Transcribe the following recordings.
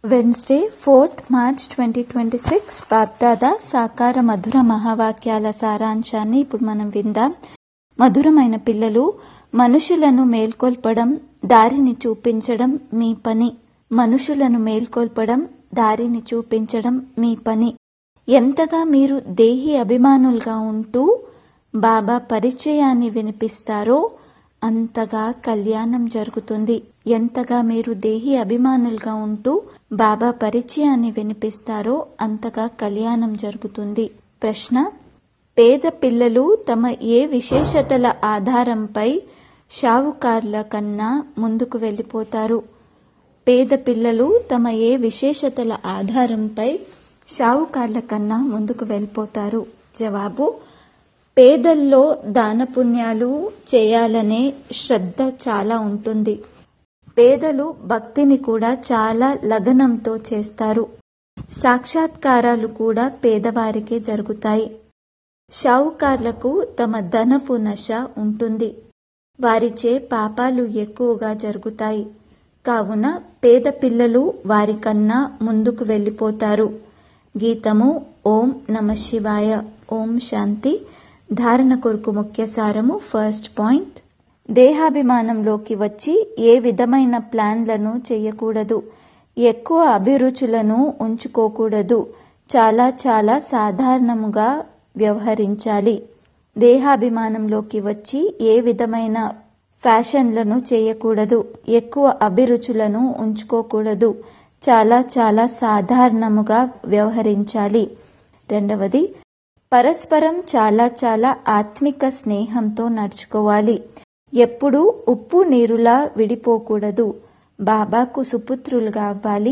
Wednesday fourth March twenty twenty six Bapdada సాకార మధుర మహావాక్యాల సారాంశాన్ని ఇప్పుడు మనం విందాం మధురమైన పిల్లలు మనుషులను మేల్కొల్పడం దారిని చూపించడం మీ పని మనుషులను మేల్కొల్పడం దారిని చూపించడం మీ పని ఎంతగా మీరు దేహి అభిమానులుగా ఉంటూ బాబా పరిచయాన్ని వినిపిస్తారో అంతగా కళ్యాణం జరుగుతుంది ఎంతగా మీరు దేహి అభిమానులుగా ఉంటూ బాబా పరిచయాన్ని వినిపిస్తారో అంతగా కళ్యాణం జరుగుతుంది ప్రశ్న పేద పిల్లలు తమ ఏ విశేషతల ఆధారంపై షావుకార్ల కన్నా ముందుకు వెళ్ళిపోతారు పేద పిల్లలు తమ ఏ విశేషతల ఆధారంపై షావుకార్ల కన్నా ముందుకు వెళ్ళిపోతారు జవాబు పేదల్లో దానపుణ్యాలు చేయాలనే శ్రద్ధ చాలా ఉంటుంది పేదలు భక్తిని కూడా చాలా లగనంతో చేస్తారు సాక్షాత్కారాలు కూడా పేదవారికే జరుగుతాయి షావుకార్లకు తమ ధనపు నశ ఉంటుంది వారిచే పాపాలు ఎక్కువగా జరుగుతాయి కావున పేద పిల్లలు వారికన్నా ముందుకు వెళ్ళిపోతారు గీతము ఓం నమ శివాయ ఓం శాంతి ధారణ కొరకు ముఖ్య సారము ఫస్ట్ పాయింట్ దేహాభిమానంలోకి వచ్చి ఏ విధమైన ప్లాన్లను చేయకూడదు ఎక్కువ అభిరుచులను ఉంచుకోకూడదు చాలా చాలా సాధారణముగా వ్యవహరించాలి దేహాభిమానంలోకి వచ్చి ఏ విధమైన ఫ్యాషన్లను చేయకూడదు ఎక్కువ అభిరుచులను ఉంచుకోకూడదు చాలా చాలా సాధారణముగా వ్యవహరించాలి రెండవది పరస్పరం చాలా చాలా ఆత్మిక స్నేహంతో నడుచుకోవాలి ఎప్పుడూ ఉప్పు నీరులా విడిపోకూడదు బాబాకు సుపుత్రులుగా అవ్వాలి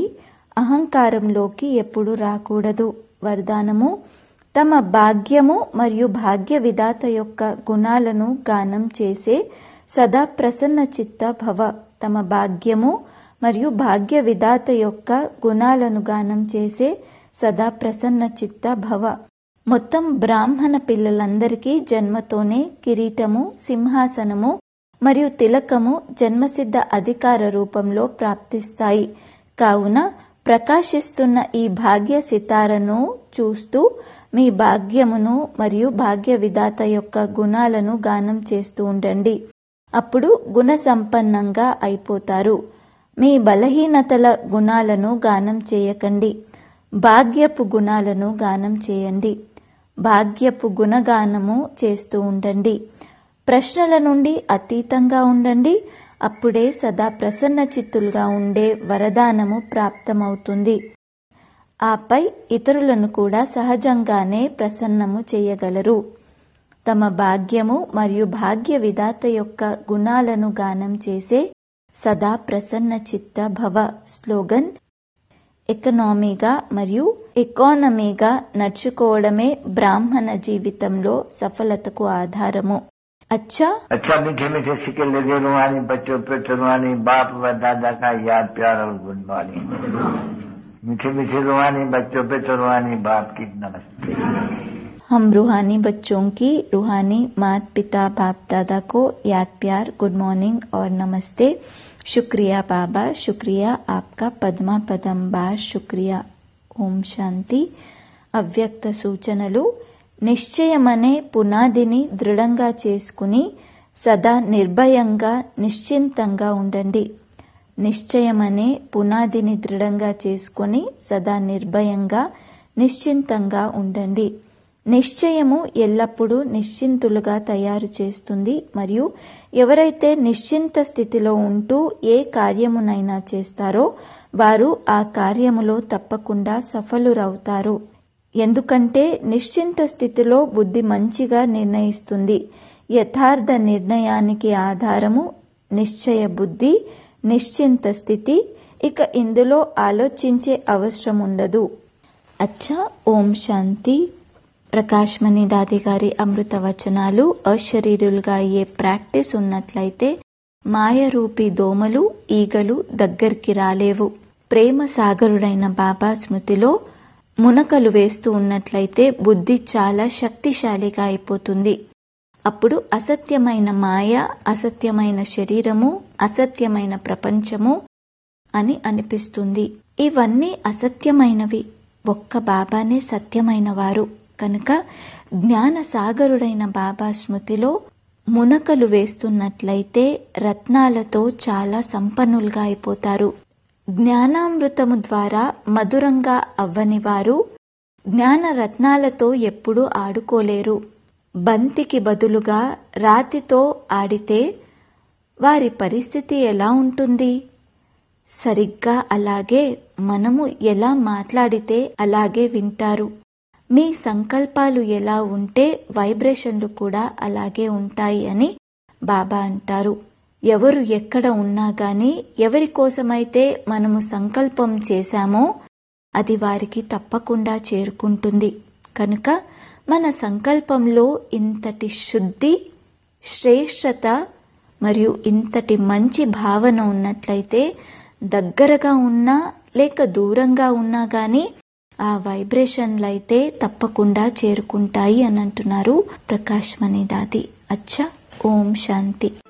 అహంకారంలోకి ఎప్పుడు రాకూడదు వరదానము తమ భాగ్యము మరియు భాగ్య విధాత యొక్క గుణాలను గానం చేసే సదా ప్రసన్న చిత్త భవ తమ భాగ్యము మరియు భాగ్య విధాత యొక్క గుణాలను గానం చేసే సదా ప్రసన్న చిత్త భవ మొత్తం బ్రాహ్మణ పిల్లలందరికీ జన్మతోనే కిరీటము సింహాసనము మరియు తిలకము జన్మసిద్ధ అధికార రూపంలో ప్రాప్తిస్తాయి కావున ప్రకాశిస్తున్న ఈ భాగ్య సితారను చూస్తూ మీ భాగ్యమును మరియు భాగ్య విధాత యొక్క గుణాలను గానం చేస్తూ ఉండండి అప్పుడు గుణ సంపన్నంగా అయిపోతారు మీ బలహీనతల గుణాలను గానం చేయకండి భాగ్యపు గుణాలను గానం చేయండి భాగ్యపు గుణగానము చేస్తూ ఉండండి ప్రశ్నల నుండి అతీతంగా ఉండండి అప్పుడే సదా ప్రసన్న చిత్తులుగా ఉండే వరదానము ప్రాప్తమవుతుంది ఆపై ఇతరులను కూడా సహజంగానే ప్రసన్నము చేయగలరు తమ భాగ్యము మరియు భాగ్య విధాత యొక్క గుణాలను గానం చేసే సదా ప్రసన్న చిత్త భవ స్లోగన్ ఎకనామీగా మరియు ఎకానమీగా నడుచుకోవడమే బ్రాహ్మణ జీవితంలో సఫలతకు ఆధారము अच्छा अच्छा मीठे मीठे सिक्के लगे रुहानी बच्चों पे रुहानी बाप व दादा का याद प्यार और गुड मॉर्निंग मीठे मीठे रुहानी बच्चों पे रुहानी बाप की नमस्ते हम रूहानी बच्चों की रूहानी मात पिता बाप दादा को याद प्यार गुड मॉर्निंग और नमस्ते शुक्रिया बाबा शुक्रिया आपका पद्मा पदम बार शुक्रिया ఓం శాంతి అవ్యక్త సూచనలు నిశ్చయమనే పునాదిని దృఢంగా చేసుకుని సదా నిర్భయంగా నిశ్చింతంగా ఉండండి నిశ్చయమనే పునాదిని దృఢంగా చేసుకొని సదా నిర్భయంగా నిశ్చింతంగా ఉండండి నిశ్చయము ఎల్లప్పుడూ నిశ్చింతులుగా తయారు చేస్తుంది మరియు ఎవరైతే నిశ్చింత స్థితిలో ఉంటూ ఏ కార్యమునైనా చేస్తారో వారు ఆ కార్యములో తప్పకుండా సఫలురవుతారు ఎందుకంటే నిశ్చింత స్థితిలో బుద్ధి మంచిగా నిర్ణయిస్తుంది యథార్థ నిర్ణయానికి ఆధారము నిశ్చయ బుద్ధి నిశ్చింత స్థితి ఇక ఇందులో ఆలోచించే అవసరం ఉండదు అచ్చా ఓం శాంతి ప్రకాశ్మణి దాది గారి అమృత వచనాలు అశరీరులుగా అయ్యే ప్రాక్టీస్ ఉన్నట్లయితే మాయరూపి దోమలు ఈగలు దగ్గరికి రాలేవు ప్రేమ సాగరుడైన బాబా స్మృతిలో మునకలు వేస్తూ ఉన్నట్లయితే బుద్ధి చాలా శక్తిశాలిగా అయిపోతుంది అప్పుడు అసత్యమైన మాయ అసత్యమైన శరీరము అసత్యమైన ప్రపంచము అని అనిపిస్తుంది ఇవన్నీ అసత్యమైనవి ఒక్క బాబానే సత్యమైన వారు కనుక జ్ఞాన సాగరుడైన బాబా స్మృతిలో మునకలు వేస్తున్నట్లయితే రత్నాలతో చాలా సంపన్నులుగా అయిపోతారు జ్ఞానామృతము ద్వారా మధురంగా అవ్వని వారు జ్ఞాన రత్నాలతో ఎప్పుడూ ఆడుకోలేరు బంతికి బదులుగా రాతితో ఆడితే వారి పరిస్థితి ఎలా ఉంటుంది సరిగ్గా అలాగే మనము ఎలా మాట్లాడితే అలాగే వింటారు మీ సంకల్పాలు ఎలా ఉంటే వైబ్రేషన్లు కూడా అలాగే ఉంటాయి అని బాబా అంటారు ఎవరు ఎక్కడ ఉన్నా గాని ఎవరి కోసమైతే మనము సంకల్పం చేశామో అది వారికి తప్పకుండా చేరుకుంటుంది కనుక మన సంకల్పంలో ఇంతటి శుద్ధి శ్రేష్టత మరియు ఇంతటి మంచి భావన ఉన్నట్లయితే దగ్గరగా ఉన్నా లేక దూరంగా ఉన్నా కానీ ఆ వైబ్రేషన్లు అయితే తప్పకుండా చేరుకుంటాయి అని అంటున్నారు ప్రకాశ్ మణి దాది అచ్చా ఓం శాంతి